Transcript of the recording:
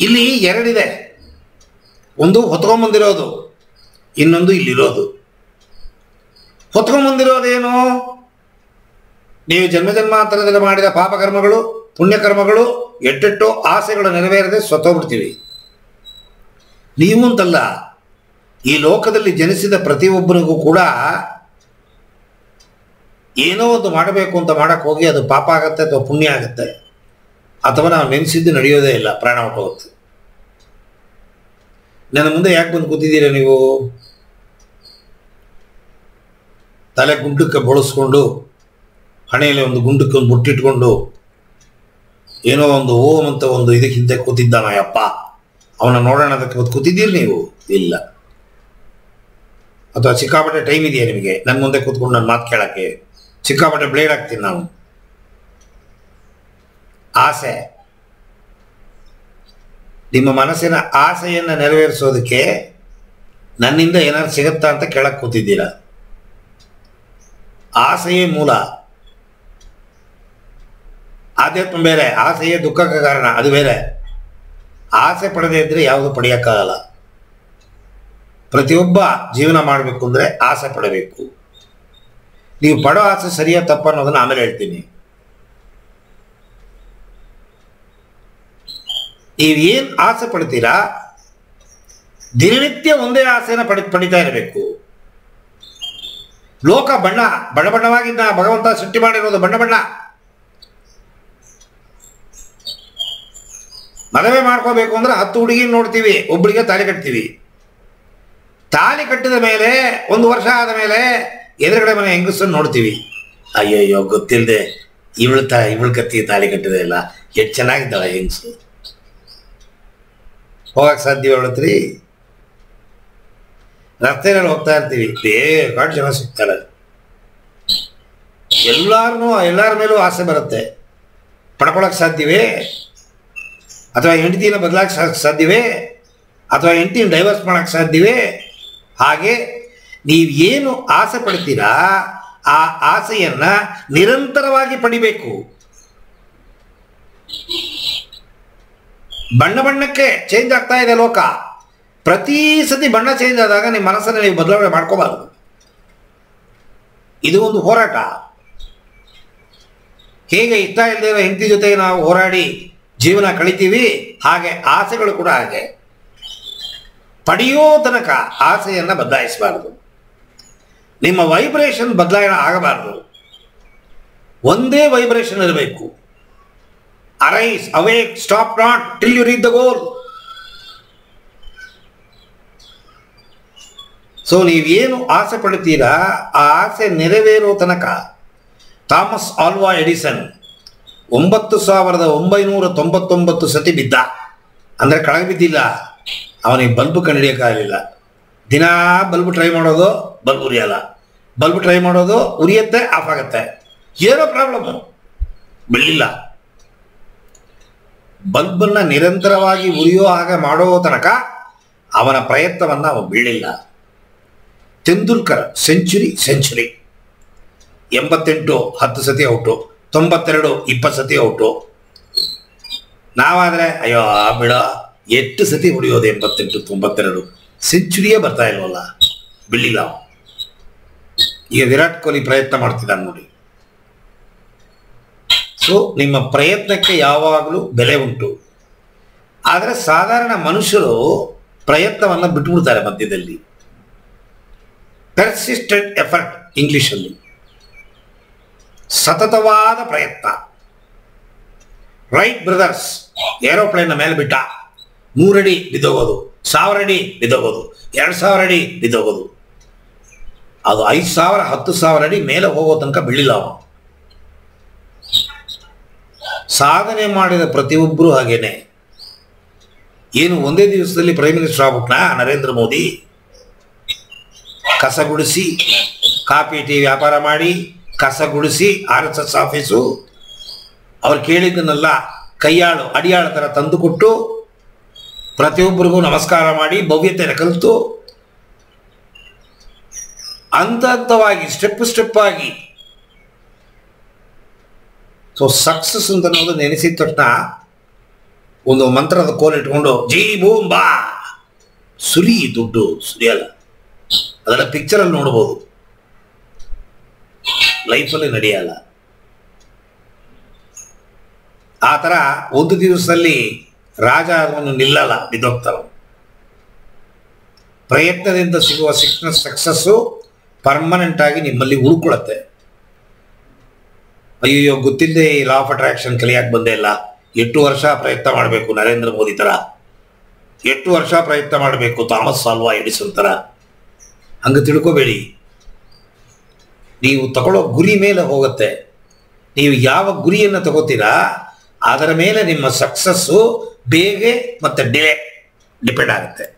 ಇಲ್ಲಿ ಎರಡಿದೆ ಒಂದು ಹೊತ್ಕೊಂಬಂದಿರೋದು ಇನ್ನೊಂದು ಇಲ್ಲಿರೋದು ಹೊತ್ಕೊಂಬಂದಿರೋದೇನು ನೀವು ಜನ್ಮ ಜನ್ಮಾಂತರದಲ್ಲಿ ಮಾಡಿದ ಪಾಪಕರ್ಮಗಳು ಪುಣ್ಯಕರ್ಮಗಳು ಎಟ್ಟೆಟ್ಟೋ ಆಸೆಗಳು ನೆರವೇರದೆ ಸ್ವತೋಗ್ಬಿಡ್ತೀವಿ ನೀವು ಅಂತಲ್ಲ ಈ ಲೋಕದಲ್ಲಿ ಜನಿಸಿದ ಪ್ರತಿಯೊಬ್ಬರಿಗೂ ಕೂಡ ಏನೋ ಒಂದು ಮಾಡಬೇಕು ಅಂತ ಮಾಡಕ್ಕೆ ಹೋಗಿ ಅದು ಪಾಪ ಆಗತ್ತೆ ಅಥವಾ ಪುಣ್ಯ ಆಗುತ್ತೆ ಅಥವಾ ನಾವು ನೆನೆಸಿದ್ದು ನಡೆಯೋದೇ ಇಲ್ಲ ಪ್ರಾಣ ಹೊಟ್ಟೋಗುತ್ತೆ ನನ್ನ ಮುಂದೆ ಯಾಕೆ ಬಂದು ಕೂತಿದ್ದೀರಾ ನೀವು ತಲೆ ಗುಂಡಕ್ಕೆ ಬಳಸ್ಕೊಂಡು ಹಣೆಯಲ್ಲಿ ಒಂದು ಗುಂಡಕ್ಕೆ ಒಂದು ಮುಟ್ಟಿಟ್ಕೊಂಡು ಏನೋ ಒಂದು ಓಂ ಅಂತ ಒಂದು ಇದಕ್ಕಿಂತ ಕೂತಿದ್ದಾನ ಯಪ್ಪ ಅವನ ನೋಡೋಣ ಅದಕ್ಕೆ ಬಂದು ಕೂತಿದ್ದೀರಿ ನೀವು ಇಲ್ಲ ಅಥವಾ ಸಿಕ್ಕಾಪಟ್ಟೆ ಟೈಮ್ ಇದೆಯಾ ನಿಮಗೆ ನನ್ನ ಮುಂದೆ ಕೂತ್ಕೊಂಡು ನನ್ನ ಮಾತು ಕೇಳಕ್ಕೆ ಸಿಕ್ಕಾಪಟ್ಟೆ ಬ್ಲೇಡ್ ಹಾಕ್ತೀನಿ ನಾನು ಆಸೆ ನಿಮ್ಮ ಮನಸ್ಸಿನ ಆಸೆಯನ್ನು ನೆರವೇರಿಸೋದಕ್ಕೆ ನನ್ನಿಂದ ಏನಾದ್ರು ಸಿಗುತ್ತಾ ಅಂತ ಕೇಳಕ್ ಕೂತಿದ್ದೀರಾ ಆಸೆಯೇ ಮೂಲ ಆಧ್ಯಾತ್ಮ ಬೇರೆ ಆಸೆಯೇ ದುಃಖಕ್ಕೆ ಕಾರಣ ಅದು ಬೇರೆ ಆಸೆ ಪಡೆದೇ ಇದ್ರೆ ಯಾವುದು ಪಡೆಯೋಕ್ಕಾಗಲ್ಲ ಪ್ರತಿಯೊಬ್ಬ ಜೀವನ ಮಾಡಬೇಕು ಅಂದರೆ ಆಸೆ ಪಡಬೇಕು ನೀವು ಪಡೋ ಆಸೆ ಸರಿಯಾ ತಪ್ಪ ಅನ್ನೋದನ್ನ ಆಮೇಲೆ ಹೇಳ್ತೀನಿ ನೀವು ಏನು ಆಸೆ ಪಡ್ತೀರಾ ದಿನನಿತ್ಯ ಒಂದೇ ಆಸೆನ ಪಡಿ ಪಡಿತಾ ಇರಬೇಕು ಲೋಕ ಬಣ್ಣ ಬಣ್ಣ ಬಣ್ಣವಾಗಿದ್ದ ಭಗವಂತ ಸೃಷ್ಟಿ ಮಾಡಿರೋದು ಬಣ್ಣ ಬಣ್ಣ ಮದುವೆ ಮಾಡ್ಕೋಬೇಕು ಅಂದ್ರೆ ಹತ್ತು ಹುಡುಗಿ ನೋಡ್ತೀವಿ ಒಬ್ಬಳಿಗೆ ತಾಳಿ ಕಟ್ತೀವಿ ತಾಳಿ ಕಟ್ಟಿದ ಮೇಲೆ ಒಂದು ವರ್ಷ ಆದ ಮೇಲೆ ಎದುರುಗಡೆ ಮನೆ ಹೆಂಗಸನ್ನು ನೋಡ್ತೀವಿ ಅಯ್ಯಯ್ಯೋ ಗೊತ್ತಿಲ್ಲದೆ ಇವಳು ತ ಇವಳು ಕತ್ತಿ ತಾಳಿ ಕಟ್ಟಿದೆ ಇಲ್ಲ ಎಷ್ಟು ಚೆನ್ನಾಗಿದ್ದಾಳ ಹೆಂಗಸು ಹೋಗಕ್ಕೆ ಸಾಧ್ಯ ಅವಳತ್ರಿ ರಸ್ತೆಯಲ್ಲಿ ಹೋಗ್ತಾ ಇರ್ತೀವಿ ಬೇಕಾಡ್ ಜನ ಸಿಗ್ತಾರೆ ಎಲ್ಲಾರನ್ನೂ ಎಲ್ಲರ ಮೇಲೂ ಆಸೆ ಬರುತ್ತೆ ಪಡ್ಕೊಳಕ್ ಸಾಧ್ಯವೇ ಅಥವಾ ಹೆಂಡತಿನ ಬದಲಾಕ್ ಸಾಧ್ಯವೇ ಅಥವಾ ಹೆಂಡತಿನ ಡೈವರ್ಸ್ ಮಾಡಕ್ ಸಾಧ್ಯವೇ ಹಾಗೆ ನೀವು ಏನು ಆಸೆ ಪಡ್ತೀರಾ ಆ ಆಸೆಯನ್ನ ನಿರಂತರವಾಗಿ ಪಡಿಬೇಕು ಬಣ್ಣ ಬಣ್ಣಕ್ಕೆ ಚೇಂಜ್ ಆಗ್ತಾ ಇದೆ ಲೋಕ ಪ್ರತಿ ಸತಿ ಬಣ್ಣ ಚೇಂಜ್ ಆದಾಗ ನಿಮ್ಮ ಮನಸ್ಸನ್ನು ನೀವು ಬದಲಾವಣೆ ಮಾಡ್ಕೋಬಾರದು ಇದು ಒಂದು ಹೋರಾಟ ಹೇಗೆ ಇಷ್ಟ ಇಲ್ಲದೆ ಇರೋ ಹೆಂಡತಿ ಜೊತೆಗೆ ನಾವು ಹೋರಾಡಿ ಜೀವನ ಕಳಿತೀವಿ ಹಾಗೆ ಆಸೆಗಳು ಕೂಡ ಹಾಗೆ ಪಡೆಯೋ ತನಕ ಆಸೆಯನ್ನ ಬದಲಾಯಿಸಬಾರದು ನಿಮ್ಮ ವೈಬ್ರೇಷನ್ ಬದಲಾವಣೆ ಆಗಬಾರದು ಒಂದೇ ವೈಬ್ರೇಷನ್ ಇರಬೇಕು arise awake stop not till you read the goal so ನೀವೇನು ಆಸೆ ಪಡ್ತೀರಾ ಆ ಆಸೆ ನೆರವೇರೋ ತನಕ ಥಾಮಸ್ ಆಲ್ವಾ ಎಡಿಸನ್ ಒಂಬತ್ತು ಸಾವಿರದ ಒಂಬೈನೂರ ತೊಂಬತ್ತೊಂಬತ್ತು ಸತಿ ಬಿದ್ದ ಅಂದರೆ ಕೆಳಗೆ ಬಿದ್ದಿಲ್ಲ ಅವನಿಗೆ ಬಲ್ಬ್ ಕಂಡುಹಿಡಿಯೋಕ್ಕಾಗಲಿಲ್ಲ ದಿನಾ ಬಲ್ಬ್ ಟ್ರೈ ಮಾಡೋದು ಬಲ್ಬ್ ಉರಿಯಲ್ಲ ಬಲ್ಬ್ ಟ್ರೈ ಮಾಡೋದು ಉರಿಯುತ್ತೆ ಆಫ್ ಆಗುತ್ತೆ ಏನೋ ಪ್ರಾಬ್ಲಮ್ಮು ಬೆಳ್ಳಿಲ್ಲ ಬಲ್ಬನ್ನು ನಿರಂತರವಾಗಿ ಉರಿಯೋ ಹಾಗೆ ಮಾಡೋ ತನಕ ಅವನ ಪ್ರಯತ್ನವನ್ನು ಅವ ಬೀಳಿಲ್ಲ ತೆಂಡೂಲ್ಕರ್ ಸೆಂಚುರಿ ಸೆಂಚುರಿ ಎಂಬತ್ತೆಂಟು ಹತ್ತು ಸತಿ ಔಟು ತೊಂಬತ್ತೆರಡು ಇಪ್ಪತ್ತು ಸತಿ ಔಟು ನಾವಾದರೆ ಅಯ್ಯೋ ಬಿಡ ಎಷ್ಟು ಸತಿ ಹೊಡೆಯೋದು ಎಂಬತ್ತೆಂಟು ತೊಂಬತ್ತೆರಡು ಸೆಂಚುರಿಯೇ ಬರ್ತಾ ಇಲ್ವಲ್ಲ ಬಿಡ್ಲಿಲ್ಲ ಅವ. ಈಗ ವಿರಾಟ್ ಕೊಹ್ಲಿ ಪ್ರಯತ್ನ ಮಾಡ್ತಿದ್ದಾನೆ ನೋಡಿ ಸೊ ನಿಮ್ಮ ಪ್ರಯತ್ನಕ್ಕೆ ಯಾವಾಗಲೂ ಬೆಲೆ ಉಂಟು ಆದರೆ ಸಾಧಾರಣ ಮನುಷ್ಯರು ಪ್ರಯತ್ನವನ್ನು ಬಿಟ್ಬಿಡ್ತಾರೆ ಮಧ್ಯದಲ್ಲಿ ಪೆರ್ಸಿಸ್ಟೆಂಟ್ ಎಫರ್ಟ್ ಇಂಗ್ಲಿಷಲ್ಲಿ ಸತತವಾದ ಪ್ರಯತ್ನ ರೈಟ್ ಬ್ರದರ್ಸ್ ಏರೋಪ್ಲೇನ್ನ ಮೇಲೆ ಬಿಟ್ಟ ನೂರಡಿ ಬಿದ್ದೋಗೋದು ಸಾವಿರ ಅಡಿ ಬಿದ್ದೋಗೋದು ಎರಡು ಸಾವಿರ ಅಡಿ ಬಿದ್ದೋಗೋದು ಅದು ಐದು ಸಾವಿರ ಹತ್ತು ಸಾವಿರ ಅಡಿ ಮೇಲೆ ಹೋಗೋ ತನಕ ಬೀಳಿಲ್ಲ ಅವ ಸಾಧನೆ ಮಾಡಿದ ಪ್ರತಿಯೊಬ್ಬರು ಹಾಗೇನೆ ಏನು ಒಂದೇ ದಿವಸದಲ್ಲಿ ಪ್ರೈಮ್ ಮಿನಿಸ್ಟರ್ ಆಗ್ಬಿಟ್ನಾ ನರೇಂದ್ರ ಮೋದಿ ಕಸ ಗುಡಿಸಿ ಕಾಫಿ ಟೀ ವ್ಯಾಪಾರ ಮಾಡಿ ಕಸ ಗುಡಿಸಿ ಆರ್ ಎಸ್ ಎಸ್ ಆಫೀಸು ಅವ್ರು ಕೇಳಿದ್ದನ್ನೆಲ್ಲ ಕೈಯಾಳು ಅಡಿಯಾಳ ಥರ ತಂದುಕೊಟ್ಟು ಪ್ರತಿಯೊಬ್ಬರಿಗೂ ನಮಸ್ಕಾರ ಮಾಡಿ ಭವ್ಯತೆಯನ್ನು ಕಲಿತು ಹಂತ ಹಂತವಾಗಿ ಸ್ಟೆಪ್ ಸ್ಟೆಪ್ ಆಗಿ ಸೊ ಸಕ್ಸಸ್ ಅಂತ ಅನ್ನೋದು ನೆನೆಸಿದ ತಕ್ಷಣ ಒಂದು ಮಂತ್ರದ ಕೋಲ್ ಇಟ್ಕೊಂಡು ಜೈ ಬೂಮ್ ಬಾ ಸುರಿ ದುಡ್ಡು ಸುರಿಯಲ್ಲ ಅದೆಲ್ಲ ಪಿಕ್ಚರಲ್ಲಿ ನೋಡ್ಬೋದು ಲೈಫಲ್ಲಿ ನಡೆಯಲ್ಲ ಆ ಥರ ಒಂದು ದಿವಸದಲ್ಲಿ ರಾಜ ಅದನ್ನು ನಿಲ್ಲಲ್ಲ ಬಿದ್ದೋಗ್ತಾವ ಪ್ರಯತ್ನದಿಂದ ಸಿಗುವ ಸಿಕ್ನ ಸಕ್ಸಸ್ಸು ಪರ್ಮನೆಂಟ್ ಆಗಿ ನಿಮ್ಮಲ್ಲಿ ಉಳ್ಕೊಳತ್ತೆ ಅಯ್ಯೋ ಗೊತ್ತಿಲ್ಲದೆ ಈ ಲಾ ಆಫ್ ಅಟ್ರಾಕ್ಷನ್ ಕಲಿಯಕ್ಕೆ ಬಂದೇ ಇಲ್ಲ ಎಷ್ಟು ವರ್ಷ ಪ್ರಯತ್ನ ಮಾಡಬೇಕು ನರೇಂದ್ರ ಮೋದಿ ಥರ ಎಷ್ಟು ವರ್ಷ ಪ್ರಯತ್ನ ಮಾಡಬೇಕು ಥಾಮಸ್ ಸಾಲ್ವಾ ಎಡಿಸನ್ ಥರ ಹಂಗೆ ತಿಳ್ಕೊಬೇಡಿ ನೀವು ತಗೊಳ್ಳೋ ಗುರಿ ಮೇಲೆ ಹೋಗುತ್ತೆ ನೀವು ಯಾವ ಗುರಿಯನ್ನು ತಗೋತೀರಾ ಅದರ ಮೇಲೆ ನಿಮ್ಮ ಸಕ್ಸಸ್ಸು ಬೇಗ ಮತ್ತು ಡಿಲೇ ಡಿಪೆಂಡ್ ಆಗುತ್ತೆ